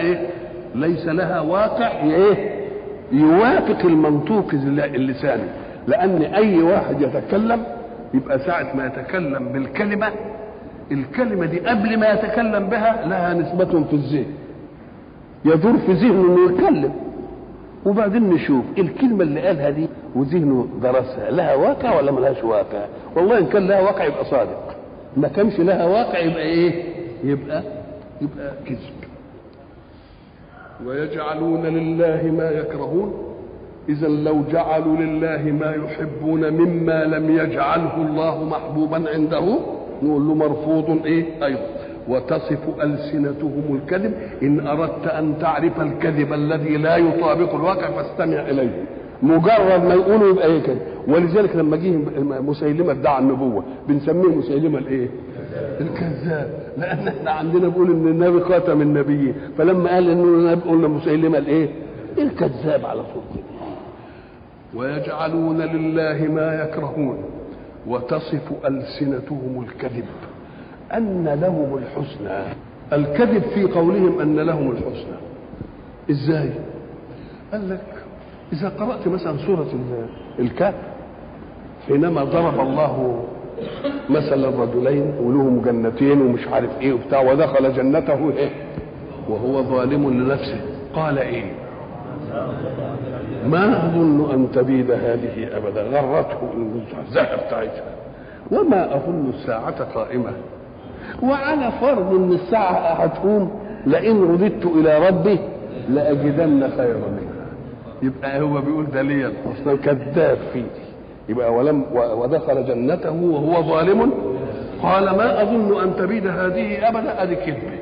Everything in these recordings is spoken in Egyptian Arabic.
ايه ليس لها واقع ايه يوافق المنطوق اللساني لان اي واحد يتكلم يبقى ساعة ما يتكلم بالكلمة الكلمة دي قبل ما يتكلم بها لها نسبة في الذهن يدور في ذهنه انه يتكلم وبعدين نشوف الكلمة اللي قالها دي وذهنه درسها لها واقع ولا ملهاش واقع والله ان كان لها واقع يبقى صادق ما كانش لها واقع يبقى ايه يبقى يبقى كذب ويجعلون لله ما يكرهون اذا لو جعلوا لله ما يحبون مما لم يجعله الله محبوبا عنده نقول له مرفوض ايه ايضا وتصف ألسنتهم الكذب إن أردت أن تعرف الكذب الذي لا يطابق الواقع فاستمع إليه مجرد ما يقولوا يبقى ايه كده ولذلك لما جه مسيلمه ادعى النبوه بنسميه مسيلمه الايه؟ الكذاب لان احنا عندنا بنقول ان النبي خاتم النبيين فلما قال انه النبي قلنا مسيلمه الايه؟ الكذاب على طول كده ويجعلون لله ما يكرهون وتصف السنتهم الكذب ان لهم الحسنى الكذب في قولهم ان لهم الحسنى ازاي؟ قال لك إذا قرأت مثلا سورة الكهف حينما ضرب الله مثل الرجلين ولهم جنتين ومش عارف ايه وبتاع ودخل جنته ايه وهو ظالم لنفسه قال ايه ما اظن ان تبيد هذه ابدا غرته الزهر بتاعتها وما اظن الساعه قائمه وعلى فرض ان الساعه هتقوم لئن رددت الى ربي لاجدن خيرا منها يبقى هو بيقول ده ليا اصلا كذاب فيه يبقى ولم ودخل جنته وهو ظالم قال ما اظن ان تبيد هذه ابدا ادي كذبه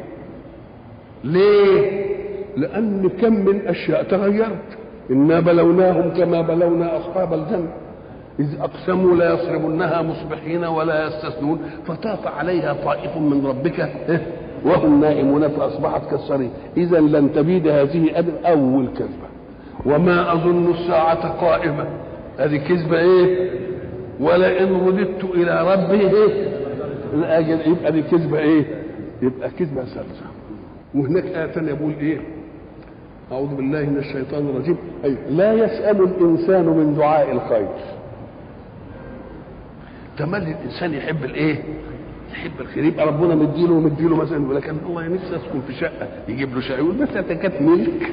ليه لان كم من اشياء تغيرت انا بلوناهم كما بلونا اصحاب الجنه إذ أقسموا لا يصرمنها مصبحين ولا يستثنون فطاف عليها طائف من ربك وهم نائمون فأصبحت كالصريم إذا لن تبيد هذه أبدا أول كذبة وما أظن الساعة قائمة هذه كذبة إيه ولئن رددت إلى ربي إيه الأجل يبقى دي كذبة إيه يبقى كذبة ثالثة وهناك آية ثانية يقول إيه أعوذ بالله من الشيطان الرجيم أي لا يسأل الإنسان من دعاء الخير تملي الإنسان يحب الإيه يحب الخير يبقى ربنا مديله ومديله مثلا يقول لك الله نفسي اسكن في شقه يجيب له شقه يقول بس انت كانت ملك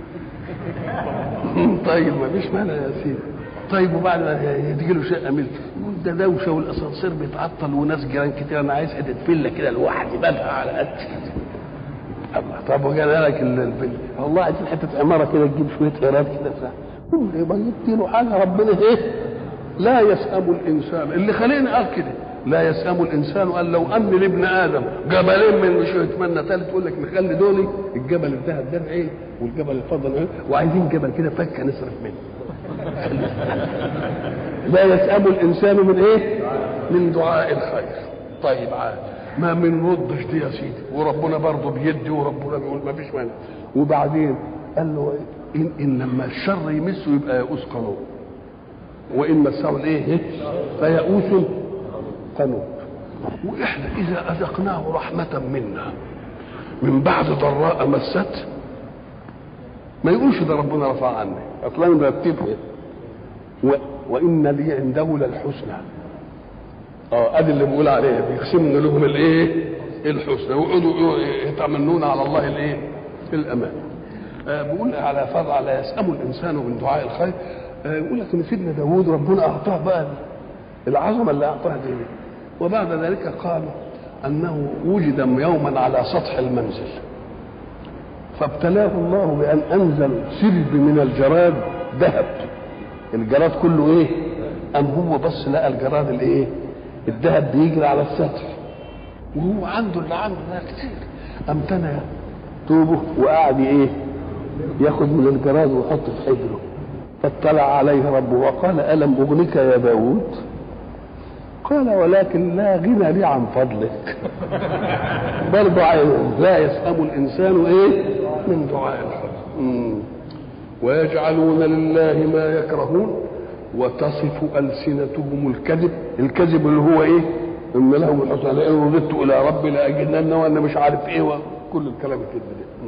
طيب ما فيش مانع يا سيدي طيب وبعد ما تجي له شقه ملك يقول ده دوشه والاسانسير بيتعطل وناس جيران كتير انا عايز حته فيلا كده لوحدي بدها على قد كده الله طب وقال لك الفيلا والله عايزين حته عماره كده تجيب شويه ايراد كده بتاع يبقى جبت له حاجه ربنا ايه لا يسأم الانسان اللي خلينا قال كده لا يسأم الانسان قال لو امن لابن ادم جبلين من مش يتمنى ثالث يقول لك نخلي دولي الجبل الذهب ده ايه والجبل الفضل ايه وعايزين جبل كده فكه نصرف منه لا يسأم الانسان من ايه من دعاء الخير طيب عاد ما من ردش دي يا سيدي وربنا برضه بيدي وربنا بيقول ما فيش مانع وبعدين قال له إن, ان لما الشر يمسه يبقى يئوس قانون وان مسه الايه فيئوس قنوط واحنا اذا اذقناه رحمه منا من بعد ضراء مست ما يقولش ده ربنا رفع عني اصلا مرتبه و... وان لي عنده للحسنى اه ادي اللي بيقول عليها بيقسمن لهم الايه الحسنى ويقعدوا يتمنون على الله الايه الامان آه بيقول على فرع لا يسأم الانسان من دعاء الخير آه يقول لك ان سيدنا داوود ربنا اعطاه بقى العظمه اللي اعطاها دي وبعد ذلك قالوا انه وجد يوما على سطح المنزل فابتلاه الله بان انزل سرب من الجراد ذهب الجراد كله ايه ام هو بس لقى الجراد الايه الذهب بيجري على السطح وهو عنده اللي عنده ده كتير ام تنى توبه وقعد ايه ياخد من الجراد ويحط في حجره فاطلع عليه ربه وقال الم اغنك يا داود قال ولكن لا غنى لي عن فضلك برضه لا يسأم الإنسان إيه من دعاء الخير ويجعلون لله ما يكرهون وتصف ألسنتهم الكذب الكذب اللي هو إيه إن لهم الحسنى لئن رددت إلى ربي لأجدن وأنا مش عارف إيه وكل الكلام الكذب ده